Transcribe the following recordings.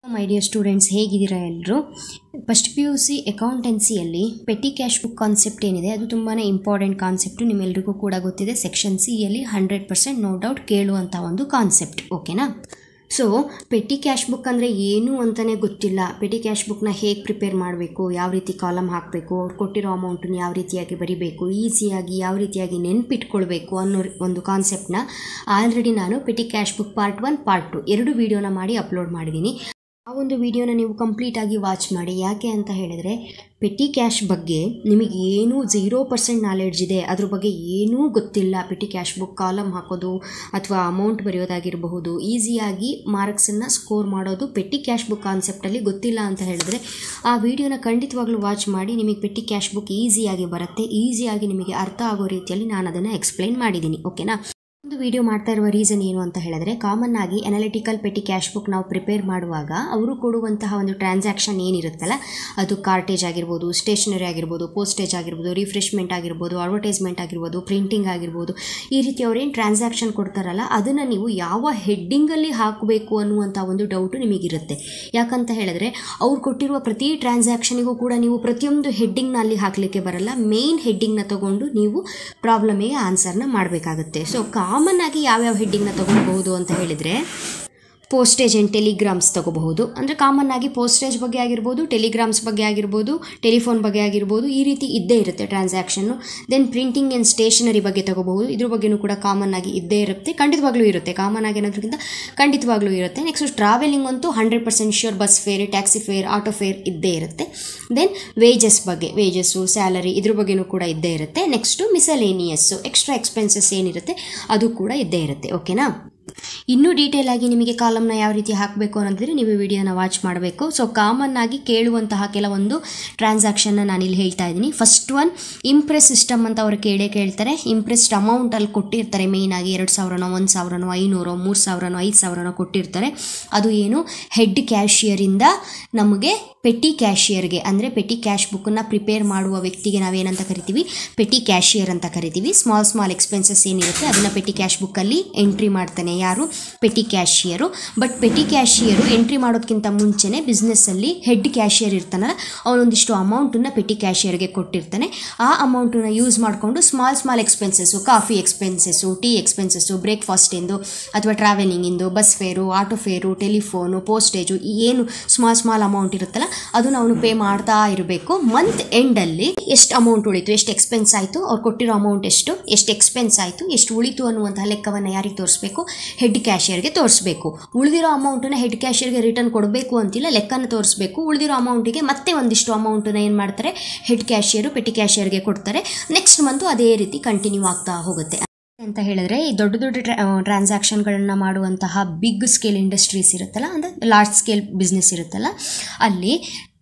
my dear students ಹೇಗಿದ್ದೀರಾ ಎಲ್ಲರೂ first P U C ಅಕೌಂಟೆನ್ಸಿಯಲ್ಲಿ ಪೆಟಿ ಕ್ಯಾಶ್ ಬುಕ್ ಕಾನ್ಸೆಪ್ಟ್ ಏನಿದೆ ಅದು ತುಂಬಾ ಇಂಪಾರ್ಟೆಂಟ್ ಕಾನ್ಸೆಪ್ಟು ನಿಮ್ಮೆಲ್ರಿಗೂ ಕೂಡ ಗೊತ್ತಿದೆ ಸೆಕ್ಷನ್ ಸಿಯಲ್ಲಿ ಹಂಡ್ರೆಡ್ ಪರ್ಸೆಂಟ್ ನೋ ಡೌಟ್ ಕೇಳುವಂಥ ಒಂದು ಕಾನ್ಸೆಪ್ಟ್ ಓಕೆನಾ ಸೊ ಪೆಟಿ ಕ್ಯಾಶ್ ಬುಕ್ ಅಂದರೆ ಏನು ಅಂತಲೇ ಗೊತ್ತಿಲ್ಲ ಪೆಟಿ ಕ್ಯಾಶ್ ಬುಕ್ನ ಹೇಗೆ ಪ್ರಿಪೇರ್ ಮಾಡಬೇಕು ಯಾವ ರೀತಿ ಕಾಲಮ್ ಹಾಕಬೇಕು ಅವ್ರು ಕೊಟ್ಟಿರೋ ಅಮೌಂಟನ್ನ ಯಾವ ರೀತಿಯಾಗಿ ಬರಿಬೇಕು ಈಸಿಯಾಗಿ ಯಾವ ರೀತಿಯಾಗಿ ನೆನ್ಪಿಟ್ಕೊಳ್ಬೇಕು ಅನ್ನೋ ಒಂದು ಕಾನ್ಸೆಪ್ಟ್ನ ಆಲ್ರೆಡಿ ನಾನು petty cash book part one part two ಎರಡು ವೀಡಿಯೋನ ಮಾಡಿ ಅಪ್ಲೋಡ್ ಮಾಡಿದ್ದೀನಿ ಆ ಒಂದು ವಿಡಿಯೋನ ನೀವು ಕಂಪ್ಲೀಟಾಗಿ ವಾಚ್ ಮಾಡಿ ಯಾಕೆ ಅಂತ ಹೇಳಿದರೆ ಪೆಟಿ ಕ್ಯಾಶ್ ಬಗ್ಗೆ ನಿಮಗೆ ಏನೂ ಝೀರೋ ಪರ್ಸೆಂಟ್ ನಾಲೆಡ್ಜ್ ಇದೆ ಅದ್ರ ಬಗ್ಗೆ ಏನೂ ಗೊತ್ತಿಲ್ಲ ಪೆಟಿ ಕ್ಯಾಶ್ ಬುಕ್ ಕಾಲಮ್ ಹಾಕೋದು ಅಥವಾ ಅಮೌಂಟ್ ಬರೆಯೋದಾಗಿರಬಹುದು ಈಸಿಯಾಗಿ ಮಾರ್ಕ್ಸನ್ನು ಸ್ಕೋರ್ ಮಾಡೋದು ಪೆಟಿ ಕ್ಯಾಶ್ ಬುಕ್ ಕಾನ್ಸೆಪ್ಟಲ್ಲಿ ಗೊತ್ತಿಲ್ಲ ಅಂತ ಹೇಳಿದ್ರೆ ಆ ವಿಡಿಯೋನ ಖಂಡಿತವಾಗ್ಲೂ ವಾಚ್ ಮಾಡಿ ನಿಮಗೆ ಪೆಟಿ ಕ್ಯಾಶ್ ಬುಕ್ ಈಸಿಯಾಗಿ ಬರುತ್ತೆ ಈಸಿಯಾಗಿ ನಿಮಗೆ ಅರ್ಥ ಆಗೋ ರೀತಿಯಲ್ಲಿ ನಾನು ಅದನ್ನು ಎಕ್ಸ್ಪ್ಲೈನ್ ಮಾಡಿದ್ದೀನಿ ಓಕೆನಾ ಒಂದು ವಿಡಿಯೋ ಮಾಡ್ತಾ ಇರುವ ರೀಸನ್ ಏನು ಅಂತ ಹೇಳಿದ್ರೆ ಕಾಮನ್ ಆಗಿ ಅನಾಲಿಟಿಕಲ್ ಪೆಟಿ ಕ್ಯಾಶ್ ಬುಕ್ ನಾವು ಪ್ರಿಪೇರ್ ಮಾಡುವಾಗ ಅವರು ಕೊಡುವಂತಹ ಒಂದು ಟ್ರಾನ್ಸಾಕ್ಷನ್ ಏನಿರುತ್ತಲ್ಲ ಅದು ಕಾರ್ಟೇಜ್ ಆಗಿರ್ಬೋದು ಸ್ಟೇಷನರಿ ಆಗಿರ್ಬೋದು ಪೋಸ್ಟೇಜ್ ಆಗಿರ್ಬೋದು ರಿಫ್ರೆಶ್ಮೆಂಟ್ ಆಗಿರ್ಬೋದು ಅಡ್ವರ್ಟೈಸ್ಮೆಂಟ್ ಆಗಿರ್ಬೋದು ಪ್ರಿಂಟಿಂಗ್ ಆಗಿರ್ಬೋದು ಈ ರೀತಿ ಅವ್ರೇನು ಟ್ರಾನ್ಸಾಕ್ಷನ್ ಕೊಡ್ತಾರಲ್ಲ ಅದನ್ನು ನೀವು ಯಾವ ಹೆಡ್ಡಿಂಗಲ್ಲಿ ಹಾಕಬೇಕು ಅನ್ನುವಂಥ ಒಂದು ಡೌಟು ನಿಮಗಿರುತ್ತೆ ಯಾಕಂತ ಹೇಳಿದ್ರೆ ಅವ್ರು ಕೊಟ್ಟಿರುವ ಪ್ರತಿ ಟ್ರಾನ್ಸಾಕ್ಷನಿಗೂ ಕೂಡ ನೀವು ಪ್ರತಿಯೊಂದು ಹೆಡ್ಡಿಂಗ್ನ ಅಲ್ಲಿ ಹಾಕಲಿಕ್ಕೆ ಬರಲ್ಲ ಮೇನ್ ಹೆಡ್ಡಿಂಗ್ನ ತಗೊಂಡು ನೀವು ಪ್ರಾಬ್ಲಮಿಗೆ ಆನ್ಸರ್ನ ಮಾಡಬೇಕಾಗುತ್ತೆ ಸೊ ಕಾಮನ್ ಆಗಿ ಯಾವ್ಯಾವ ಹೆಡ್ಡಿಂಗ್ನ ತಗೊಳ್ಬಹುದು ಅಂತ ಹೇಳಿದರೆ ಪೋಸ್ಟೇಜ್ ಆ್ಯಂಡ್ ಟೆಲಿಗ್ರಾಮ್ಸ್ ತಗೋಬಹುದು ಅಂದರೆ ಕಾಮನ್ ಆಗಿ ಪೋಸ್ಟೇಜ್ ಬಗ್ಗೆ ಆಗಿರ್ಬೋದು ಟೆಲಿಗ್ರಾಮ್ಸ್ ಬಗ್ಗೆ ಆಗಿರ್ಬೋದು ಟೆಲಿಫೋನ್ ಬಗ್ಗೆ ಆಗಿರ್ಬೋದು ಈ ರೀತಿ ಇದ್ದೇ ಇರುತ್ತೆ transaction then printing and stationery ಬಗ್ಗೆ ತಗೋಬಹುದು ಇದ್ರ ಬಗ್ಗೆನೂ ಕೂಡ ಕಾಮನ್ ಆಗಿ ಇದ್ದೇ ಇರುತ್ತೆ ಖಂಡಿತವಾಗ್ಲೂ ಇರುತ್ತೆ ಕಾಮನ್ ಆಗಿ ಅನ್ನೋದ್ರಿಂದ ಖಂಡಿತವಾಗ್ಲೂ ಇರುತ್ತೆ ನೆಕ್ಸ್ಟ್ ಟ್ರಾವೆಲಿಂಗ್ ಅಂತೂ hundred percent sure bus fare taxi fare auto fare ಇದ್ದೇ ಇರುತ್ತೆ ದೆನ್ ವೇಜಸ್ ಬಗ್ಗೆ ವೇಜಸ್ಸು ಸ್ಯಾಲರಿ ಇದ್ರ ಬಗ್ಗೆನೂ ಕೂಡ ಇದ್ದೇ ಇರುತ್ತೆ ನೆಕ್ಸ್ಟು ಮಿಸಲೇನಿಯಸ್ಸು ಎಕ್ಸ್ಟ್ರಾ ಎಕ್ಸ್ಪೆನ್ಸಸ್ ಏನಿರುತ್ತೆ ಅದು ಕೂಡ ಇದ್ದೇ ಇರುತ್ತೆ ಓಕೆನಾ ಇನ್ನೂ ಡೀಟೇಲ್ ಆಗಿ ನಿಮಗೆ ಕಾಲಮ್ನ ಯಾವ ರೀತಿ ಹಾಕಬೇಕು ಅನ್ನೋದಿದ್ರೆ ನೀವು ವಿಡಿಯೋನ ವಾಚ್ ಮಾಡಬೇಕು ಸೊ ಕಾಮನ್ ಆಗಿ ಕೇಳುವಂತಹ ಕೆಲವೊಂದು ಟ್ರಾನ್ಸಾಕ್ಷನ್ನ ನಾನಿಲ್ಲಿ ಹೇಳ್ತಾ ಇದ್ದೀನಿ ಫಸ್ಟ್ ಒನ್ ಇಂಪ್ರೆಸ್ ಸಿಸ್ಟಮ್ ಅಂತ ಅವರು ಕೇಳೇ ಕೇಳ್ತಾರೆ ಇಂಪ್ರೆಸ್ಡ್ ಅಮೌಂಟಲ್ಲಿ ಕೊಟ್ಟಿರ್ತಾರೆ ಮೇಯ್ನಾಗಿ ಎರಡು ಸಾವಿರನೋ ಒಂದು ಸಾವಿರನೋ ಐನೂರೋ ಮೂರು ಸಾವಿರನೋ ಐದು ಸಾವಿರನೋ ಕೊಟ್ಟಿರ್ತಾರೆ ಅದು ಏನು ಹೆಡ್ ಕ್ಯಾಶಿಯರಿಂದ ನಮಗೆ ಪೆಟಿ ಕ್ಯಾಶಿಯರ್ಗೆ ಅಂದರೆ ಪೆಟಿ ಕ್ಯಾಶ್ ಬುಕ್ಕನ್ನು ಪ್ರಿಪೇರ್ ಮಾಡುವ ವ್ಯಕ್ತಿಗೆ ನಾವೇನಂತ ಕರಿತೀವಿ ಪೆಟಿ ಕ್ಯಾಶಿಯರ್ ಅಂತ ಕರಿತೀವಿ ಸ್ಮಾಲ್ ಸ್ಮಾಲ್ ಎಕ್ಸ್ಪೆನ್ಸಸ್ ಏನಿರುತ್ತೆ ಅದನ್ನು ಪೆಟಿ ಕ್ಯಾಶ್ ಬುಕ್ಕಲ್ಲಿ ಎಂಟ್ರಿ ಮಾಡ್ತಾನೆ ಯಾರು petty cashier but petty cashier entry ಮಾಡೋದಕ್ಕಿಂತ ಮುಂಚೆನೇ ಬಿಸ್ನೆಸ್ಸಲ್ಲಿ ಹೆಡ್ ಕ್ಯಾಶಿಯರ್ ಇರ್ತಾನಲ್ಲ ಅವನೊಂದಿಷ್ಟು ಅಮೌಂಟನ್ನು ಪೆಟಿ ಕ್ಯಾಶಿಯರ್ಗೆ ಕೊಟ್ಟಿರ್ತಾನೆ ಆ ಅಮೌಂಟನ್ನು ಯೂಸ್ ಮಾಡಿಕೊಂಡು small small expenses coffee expenses tea expenses ಬ್ರೇಕ್ಫಾಸ್ಟಿಂದು ಅಥವಾ ಟ್ರಾವೆಲಿಂಗಿಂದು bus fare auto fare telephone postage ಏನು ಸ್ಮಾಲ್ ಸ್ಮಾಲ್ ಅಮೌಂಟ್ ಇರುತ್ತಲ್ಲ ಅದನ್ನು ಅವನು ಪೇ ಮಾಡ್ತಾ ಇರಬೇಕು ಮಂತ್ ಎಂಡಲ್ಲಿ ಎಷ್ಟು ಅಮೌಂಟ್ ಉಳಿತು ಎಷ್ಟು ಎಕ್ಸ್ಪೆನ್ಸ್ ಆಯಿತು ಅವ್ರು ಕೊಟ್ಟಿರೋ ಅಮೌಂಟ್ ಎಷ್ಟು ಎಷ್ಟು ಎಕ್ಸ್ಪೆನ್ಸ್ ಆಯಿತು ಎಷ್ಟು ಉಳಿತು ಅನ್ನುವಂತಹ ಲೆಕ್ಕವನ್ನು ಯಾರಿಗೆ ತೋರಿಸ್ಬೇಕು ಹೆಡ್ ಕ್ಯಾಶಿಯರ್ಗೆ ತೋರಿಸ್ಬೇಕು ಉಳಿದಿರೋ ಅಮೌಂಟನ್ನು ಹೆಡ್ ಕ್ಯಾಶಿಯರ್ಗೆ ರಿಟರ್ನ್ ಕೊಡಬೇಕು ಅಂತಿಲ್ಲ ಲೆಕ್ಕನ ತೋರಿಸ್ಬೇಕು ಉಳಿದಿರೋ ಅಮೌಂಟಿಗೆ ಮತ್ತೆ ಒಂದಿಷ್ಟು ಅಮೌಂಟನ್ನು ಏನು ಮಾಡ್ತಾರೆ ಹೆಡ್ ಕ್ಯಾಶಿಯರು ಪೆಟಿ ಕ್ಯಾಶಿಯರ್ಗೆ ಕೊಡ್ತಾರೆ ನೆಕ್ಸ್ಟ್ ಮಂತು ಅದೇ ರೀತಿ ಕಂಟಿನ್ಯೂ ಆಗ್ತಾ ಹೋಗುತ್ತೆ ಅಂತ ಹೇಳಿದ್ರೆ ಈ ದೊಡ್ಡ ದೊಡ್ಡ ಟ್ರಾನ್ಸಾಕ್ಷನ್ಗಳನ್ನು ಮಾಡುವಂತಹ ಬಿಗ್ ಸ್ಕೇಲ್ ಇಂಡಸ್ಟ್ರೀಸ್ ಇರುತ್ತಲ್ಲ ಅಂದರೆ ಲಾರ್ಜ್ ಸ್ಕೇಲ್ ಬಿಸ್ನೆಸ್ ಇರುತ್ತಲ್ಲ ಅಲ್ಲಿ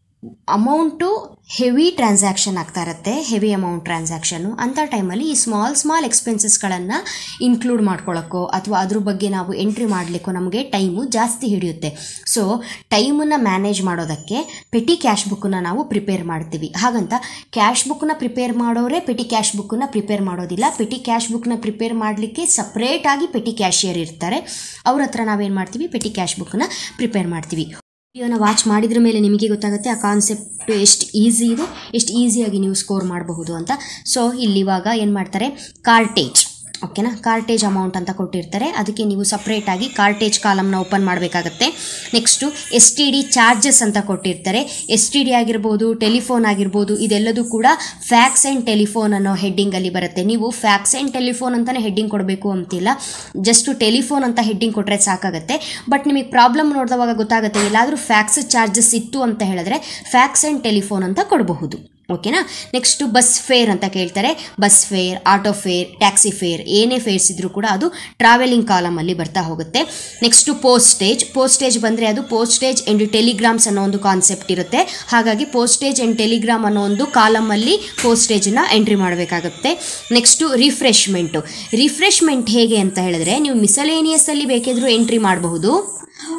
ಅಮೌಂಟು ಹೆವಿ ಟ್ರಾನ್ಸಾಕ್ಷನ್ ಆಗ್ತಾ ಇರುತ್ತೆ ಹೆವಿ ಅಮೌಂಟ್ ಟ್ರಾನ್ಸಾಕ್ಷನ್ನು ಅಂಥ ಟೈಮಲ್ಲಿ ಈ ಸ್ಮಾಲ್ ಸ್ಮಾಲ್ ಎಕ್ಸ್ಪೆನ್ಸಸ್ಗಳನ್ನು ಇನ್ಕ್ಲೂಡ್ ಮಾಡ್ಕೊಳ್ಳೋಕ್ಕೋ ಅಥವಾ ಅದ್ರ ಬಗ್ಗೆ ನಾವು ಎಂಟ್ರಿ ಮಾಡಲಿಕ್ಕೋ ನಮಗೆ ಟೈಮು ಜಾಸ್ತಿ ಹಿಡಿಯುತ್ತೆ ಸೊ ಟೈಮನ್ನು ಮ್ಯಾನೇಜ್ ಮಾಡೋದಕ್ಕೆ ಪೆಟಿ ಕ್ಯಾಶ್ ಬುಕ್ಕನ್ನು ನಾವು ಪ್ರಿಪೇರ್ ಮಾಡ್ತೀವಿ ಹಾಗಂತ ಕ್ಯಾಶ್ ಬುಕ್ನ ಪ್ರಿಪೇರ್ ಮಾಡೋರೇ ಪೆಟಿ ಕ್ಯಾಶ್ ಬುಕ್ಕನ್ನು ಪ್ರಿಪೇರ್ ಮಾಡೋದಿಲ್ಲ ಪೆಟಿ ಕ್ಯಾಶ್ ಬುಕ್ನ ಪ್ರಿಪೇರ್ ಮಾಡಲಿಕ್ಕೆ ಸಪ್ರೇಟಾಗಿ ಪೆಟಿ ಕ್ಯಾಶಿಯರ್ ಇರ್ತಾರೆ ಅವ್ರ ಹತ್ರ ನಾವೇನು ಮಾಡ್ತೀವಿ ಪೆಟಿ ಕ್ಯಾಶ್ ಬುಕ್ಕನ್ನ ಪ್ರಿಪೇರ್ ಮಾಡ್ತೀವಿ ವಿಡಿಯೋನ ವಾಚ್ ಮಾಡಿದ್ರ ಮೇಲೆ ನಿಮಗೆ ಗೊತ್ತಾಗುತ್ತೆ ಆ ಕಾನ್ಸೆಪ್ಟ್ ಎಷ್ಟು ಈಸಿ ಇದೆ ಎಷ್ಟು ಈಸಿಯಾಗಿ ನೀವು ಸ್ಕೋರ್ ಮಾಡಬಹುದು ಅಂತ ಸೊ ಇಲ್ಲಿ ಇವಾಗ ಏನು ಮಾಡ್ತಾರೆ ಕಾರ್ಟೇಜ್ ಓಕೆನಾ ಕಾರ್ಟೇಜ್ ಅಮೌಂಟ್ ಅಂತ ಕೊಟ್ಟಿರ್ತಾರೆ ಅದಕ್ಕೆ ನೀವು ಸಪ್ರೇಟಾಗಿ ಕಾರ್ಟೇಜ್ ಕಾಲಮ್ನ ಓಪನ್ ಮಾಡಬೇಕಾಗತ್ತೆ next S T D charges ಅಂತ ಕೊಟ್ಟಿರ್ತಾರೆ ಎಸ್ ಟಿ ಡಿ ಆಗಿರ್ಬೋದು ಟೆಲಿಫೋನ್ ಆಗಿರ್ಬೋದು ಇದೆಲ್ಲದೂ ಕೂಡ ಫ್ಯಾಕ್ಸ್ ಆ್ಯಂಡ್ ಟೆಲಿಫೋನ್ ಅನ್ನೋ ಹೆಡ್ಡಿಂಗಲ್ಲಿ ಬರುತ್ತೆ ನೀವು ಫ್ಯಾಕ್ಸ್ ಆ್ಯಂಡ್ ಟೆಲಿಫೋನ್ ಅಂತಲೇ ಹೆಡ್ಡಿಂಗ್ ಕೊಡಬೇಕು ಅಂತಿಲ್ಲ ಜಸ್ಟು ಟೆಲಿಫೋನ್ ಅಂತ ಹೆಡ್ಡಿಂಗ್ ಕೊಟ್ಟರೆ ಸಾಕಾಗುತ್ತೆ ಬಟ್ ನಿಮಗೆ ಪ್ರಾಬ್ಲಮ್ ನೋಡಿದವಾಗ ಗೊತ್ತಾಗುತ್ತೆ ಎಲ್ಲಾದರೂ ಫ್ಯಾಕ್ಸ್ ಚಾರ್ಜಸ್ ಇತ್ತು ಅಂತ ಹೇಳಿದ್ರೆ ಫ್ಯಾಕ್ಸ್ ಆ್ಯಂಡ್ ಟೆಲಿಫೋನ್ ಅಂತ ಕೊಡಬಹುದು ಓಕೆನಾ ನೆಕ್ಸ್ಟು ಬಸ್ ಫೇರ್ ಅಂತ ಕೇಳ್ತಾರೆ bus fare auto fare taxi fare ಏನೇ ಫೇರ್ಸ್ ಇದ್ರೂ ಕೂಡ ಅದು ಟ್ರಾವೆಲಿಂಗ್ ಕಾಲಮಲ್ಲಿ ಬರ್ತಾ ಹೋಗುತ್ತೆ ನೆಕ್ಸ್ಟು ಪೋಸ್ಟೇಜ್ ಪೋಸ್ಟೇಜ್ ಬಂದರೆ ಅದು ಪೋಸ್ಟೇಜ್ ಆ್ಯಂಡ್ ಟೆಲಿಗ್ರಾಮ್ಸ್ ಅನ್ನೋ ಒಂದು ಕಾನ್ಸೆಪ್ಟ್ ಇರುತ್ತೆ ಹಾಗಾಗಿ ಪೋಸ್ಟೇಜ್ ಆ್ಯಂಡ್ ಟೆಲಿಗ್ರಾಮ್ ಅನ್ನೋ ಒಂದು ಕಾಲಮಲ್ಲಿ ಪೋಸ್ಟೇಜನ್ನ ಎಂಟ್ರಿ ಮಾಡಬೇಕಾಗುತ್ತೆ ನೆಕ್ಸ್ಟು ರಿಫ್ರೆಶ್ಮೆಂಟು ರಿಫ್ರೆಶ್ಮೆಂಟ್ ಹೇಗೆ ಅಂತ ಹೇಳಿದ್ರೆ ನೀವು ಮಿಸಲೇನಿಯಸ್ಸಲ್ಲಿ ಬೇಕಿದ್ರೂ ಎಂಟ್ರಿ ಮಾಡಬಹುದು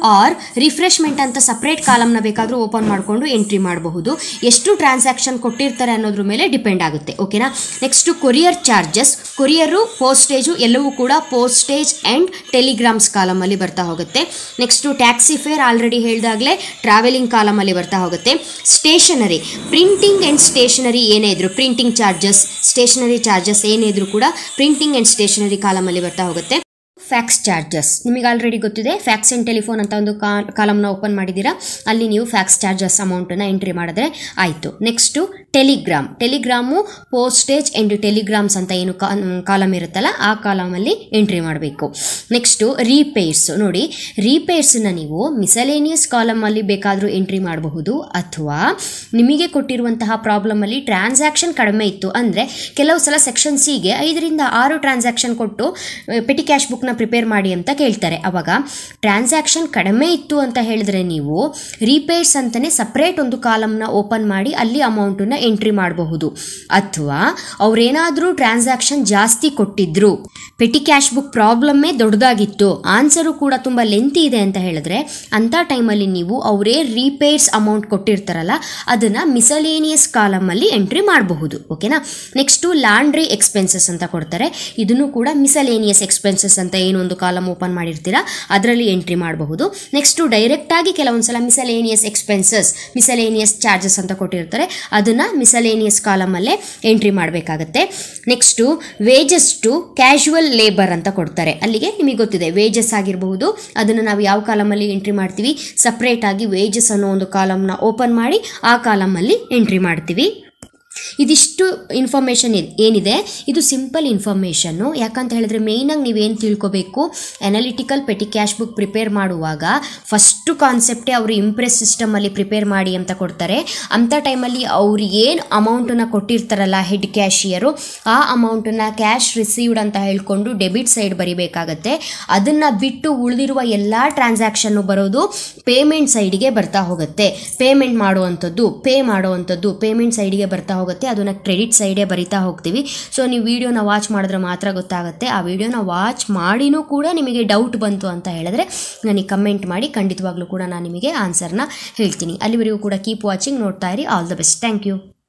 ಆರ್ ರಿಫ್ರೆಶ್ಮೆಂಟ್ ಅಂತ ಸಪ್ರೇಟ್ ಕಾಲಮ್ನ ಬೇಕಾದರೂ ಓಪನ್ ಮಾಡಿಕೊಂಡು ಎಂಟ್ರಿ ಮಾಡಬಹುದು ಎಷ್ಟು ಟ್ರಾನ್ಸಾಕ್ಷನ್ ಕೊಟ್ಟಿರ್ತಾರೆ ಅನ್ನೋದ್ರ ಮೇಲೆ ಡಿಪೆಂಡ್ ಆಗುತ್ತೆ ಓಕೆನಾ next courier charges courier postage ಎಲ್ಲವೂ ಕೂಡ ಪೋಸ್ಟೇಜ್ ಆ್ಯಂಡ್ ಟೆಲಿಗ್ರಾಮ್ಸ್ ಕಾಲಮಲ್ಲಿ ಬರ್ತಾ ಹೋಗುತ್ತೆ ನೆಕ್ಸ್ಟು ಟ್ಯಾಕ್ಸಿ ಫೇರ್ ಆಲ್ರೆಡಿ ಹೇಳಿದಾಗಲೇ ಟ್ರಾವೆಲಿಂಗ್ ಕಾಲಮಲ್ಲಿ ಬರ್ತಾ ಹೋಗುತ್ತೆ ಸ್ಟೇಷನರಿ ಪ್ರಿಂಟಿಂಗ್ ಆ್ಯಂಡ್ ಸ್ಟೇಷನರಿ ಏನೇ ಇದ್ರು ಪ್ರಿಂಟಿಂಗ್ ಚಾರ್ಜಸ್ ಸ್ಟೇಷನರಿ ಚಾರ್ಜಸ್ ಏನೇ ಇದ್ರು ಕೂಡ ಪ್ರಿಂಟಿಂಗ್ ಆ್ಯಂಡ್ ಸ್ಟೇಷನರಿ ಕಾಲಮಲ್ಲಿ ಬರ್ತಾ ಹೋಗುತ್ತೆ ಫ್ಯಾಕ್ಸ್ ಚಾರ್ಜಸ್ ನಿಮಗೆ ಆಲ್ರೆಡಿ ಗೊತ್ತಿದೆ ಫ್ಯಾಕ್ಸ್ ಆ್ಯಂಡ್ ಟೆಲಿಫೋನ್ ಅಂತ ಒಂದು ಕಾಲಮ್ನ ಓಪನ್ ಮಾಡಿದ್ದೀರಾ ಅಲ್ಲಿ ನೀವು ಫ್ಯಾಕ್ಸ್ ಚಾರ್ಜಸ್ ಅಮೌಂಟನ್ನು ಎಂಟ್ರಿ ಮಾಡಿದ್ರೆ ಆಯಿತು next telegram telegram postage and telegrams ಅಂತ ಏನು ಕಾಲಮ್ ಇರುತ್ತಲ್ಲ ಆ ಕಾಲಮಲ್ಲಿ ಎಂಟ್ರಿ ಮಾಡಬೇಕು ನೆಕ್ಸ್ಟು ರೀಪೇರ್ಸ್ ನೋಡಿ ರೀಪೇರ್ಸನ್ನ ನೀವು ಮಿಸಲೇನಿಯಸ್ ಕಾಲಮಲ್ಲಿ ಬೇಕಾದರೂ ಎಂಟ್ರಿ ಮಾಡಬಹುದು ಅಥವಾ ನಿಮಗೆ ಕೊಟ್ಟಿರುವಂತಹ ಪ್ರಾಬ್ಲಮಲ್ಲಿ ಟ್ರಾನ್ಸಾಕ್ಷನ್ ಕಡಿಮೆ ಇತ್ತು ಅಂದರೆ ಕೆಲವು ಸಲ ಸೆಕ್ಷನ್ ಸಿಗೆ ಐದರಿಂದ ಆರು ಟ್ರಾನ್ಸಾಕ್ಷನ್ ಕೊಟ್ಟು ಪೆಟಿ ಕ್ಯಾಶ್ ಬುಕ್ನ ಪ್ರಿಪೇರ್ ಮಾಡಿ ಅಂತ ಕೇಳ್ತಾರೆ ಅವಾಗ ಟ್ರಾನ್ಸಾಕ್ಷನ್ ಕಡಿಮೆ ಇತ್ತು ಅಂತ ಹೇಳಿದ್ರೆ ನೀವು ರೀಪೇರ್ಸ್ ಅಂತಲೇ ಸಪ್ರೇಟ್ ಒಂದು ಕಾಲಮ್ನ ಓಪನ್ ಮಾಡಿ ಅಲ್ಲಿ ಅಮೌಂಟನ್ನು ಎಂಟ್ರಿ ಮಾಡಬಹುದು ಅಥವಾ ಅವರೇನಾದರೂ ಟ್ರಾನ್ಸಾಕ್ಷನ್ ಜಾಸ್ತಿ ಕೊಟ್ಟಿದ್ರು ಪೆಟಿ ಕ್ಯಾಶ್ ಬುಕ್ ಪ್ರಾಬ್ಲಮ್ಮೇ ದೊಡ್ಡದಾಗಿತ್ತು ಆನ್ಸರು ಕೂಡ ತುಂಬ ಲೆಂತಿ ಇದೆ ಅಂತ ಹೇಳಿದ್ರೆ ಅಂಥ ಟೈಮಲ್ಲಿ ನೀವು ಅವರೇ ರೀಪೇರ್ಸ್ ಅಮೌಂಟ್ ಕೊಟ್ಟಿರ್ತಾರಲ್ಲ ಅದನ್ನು ಮಿಸಲೇನಿಯಸ್ ಕಾಲಮಲ್ಲಿ ಎಂಟ್ರಿ ಮಾಡಬಹುದು ಓಕೆನಾ ನೆಕ್ಸ್ಟು ಲಾಂಡ್ರಿ ಎಕ್ಸ್ಪೆನ್ಸಸ್ ಅಂತ ಕೊಡ್ತಾರೆ ಇದನ್ನು ಕೂಡ ಮಿಸಲೇನಿಯಸ್ ಎಕ್ಸ್ಪೆನ್ಸಸ್ ಅಂತ ಏನು ಒಂದು ಕಾಲಮ್ ಓಪನ್ ಮಾಡಿರ್ತೀರಾ ಅದರಲ್ಲಿ ಎಂಟ್ರಿ ಮಾಡಬಹುದು ನೆಕ್ಸ್ಟು ಡೈರೆಕ್ಟಾಗಿ ಕೆಲವೊಂದು ಸಲ ಮಿಸಲೇನಿಯಸ್ ಎಕ್ಸ್ಪೆನ್ಸಸ್ ಮಿಸಲೇನಿಯಸ್ ಚಾರ್ಜಸ್ ಅಂತ ಕೊಟ್ಟಿರ್ತಾರೆ ಅದನ್ನು ಮಿಸಲೇನಿಯಸ್ ಕಾಲಮಲ್ಲೇ ಎಂಟ್ರಿ ಮಾಡಬೇಕಾಗತ್ತೆ next wages to casual labour ಅಂತ ಕೊಡ್ತಾರೆ ಅಲ್ಲಿಗೆ ನಿಮಗೆ ಗೊತ್ತಿದೆ ವೇಜಸ್ ಆಗಿರಬಹುದು ಅದನ್ನು ನಾವು ಯಾವ ಕಾಲಮಲ್ಲಿ ಎಂಟ್ರಿ ಮಾಡ್ತೀವಿ ಸಪ್ರೇಟ್ ಆಗಿ ವೇಜಸ್ ಅನ್ನೋ ಒಂದು ಕಾಲಮ್ನ ಓಪನ್ ಮಾಡಿ ಆ ಕಾಲಮಲ್ಲಿ ಎಂಟ್ರಿ ಮಾಡ್ತೀವಿ ಇದಿಷ್ಟು ಇನ್ಫಾರ್ಮೇಷನ್ ಏನಿದೆ ಇದು ಸಿಂಪಲ್ ಇನ್ಫಾರ್ಮೇಷನ್ನು ಯಾಕಂತ ಹೇಳಿದ್ರೆ ಮೇಯ್ನಾಗಿ ನೀವೇನು ತಿಳ್ಕೊಬೇಕು analytical petty cash book prepare ಮಾಡುವಾಗ ಫಸ್ಟು ಕಾನ್ಸೆಪ್ಟೇ ಅವರು ಇಂಪ್ರೆಸ್ ಸಿಸ್ಟಮಲ್ಲಿ ಪ್ರಿಪೇರ್ ಮಾಡಿ ಅಂತ ಕೊಡ್ತಾರೆ ಅಂಥ ಟೈಮಲ್ಲಿ ಅವ್ರು ಏನು ಅಮೌಂಟನ್ನು ಕೊಟ್ಟಿರ್ತಾರಲ್ಲ ಹೆಡ್ ಕ್ಯಾಶಿಯರು ಆ ಅಮೌಂಟನ್ನು ಕ್ಯಾಶ್ ರಿಸೀವ್ಡ್ ಅಂತ ಹೇಳ್ಕೊಂಡು ಡೆಬಿಟ್ ಸೈಡ್ ಬರಿಬೇಕಾಗತ್ತೆ ಅದನ್ನು ಬಿಟ್ಟು ಉಳಿದಿರುವ ಎಲ್ಲ ಟ್ರಾನ್ಸಾಕ್ಷನ್ನು ಬರೋದು ಪೇಮೆಂಟ್ ಸೈಡಿಗೆ ಬರ್ತಾ ಹೋಗುತ್ತೆ ಪೇಮೆಂಟ್ ಮಾಡುವಂಥದ್ದು ಪೇ ಮಾಡುವಂಥದ್ದು ಪೇಮೆಂಟ್ ಸೈಡಿಗೆ ಬರ್ತಾ ಹೋಗುತ್ತೆ ಅದನ್ನು ಕ್ರೆಡಿಟ್ ಸೈಡೇ ಬರಿತಾ ಹೋಗ್ತೀವಿ ಸೊ ನೀವು ವಿಡಿಯೋನ ವಾಚ್ ಮಾಡಿದ್ರೆ ಮಾತ್ರ ಗೊತ್ತಾಗುತ್ತೆ ಆ ವಿಡಿಯೋನ ವಾಚ್ ಮಾಡಿನೂ ಕೂಡ ನಿಮಗೆ ಡೌಟ್ ಬಂತು ಅಂತ ಹೇಳಿದ್ರೆ ನನಗೆ ಕಮೆಂಟ್ ಮಾಡಿ ಖಂಡಿತವಾಗ್ಲೂ ಕೂಡ ನಾನು ನಿಮಗೆ ಆನ್ಸರ್ನ ಹೇಳ್ತೀನಿ ಅಲ್ಲಿವರೆಗೂ ಕೂಡ ಕೀಪ್ ವಾಚಿಂಗ್ ನೋಡ್ತಾ ಇರಿ all the best thank you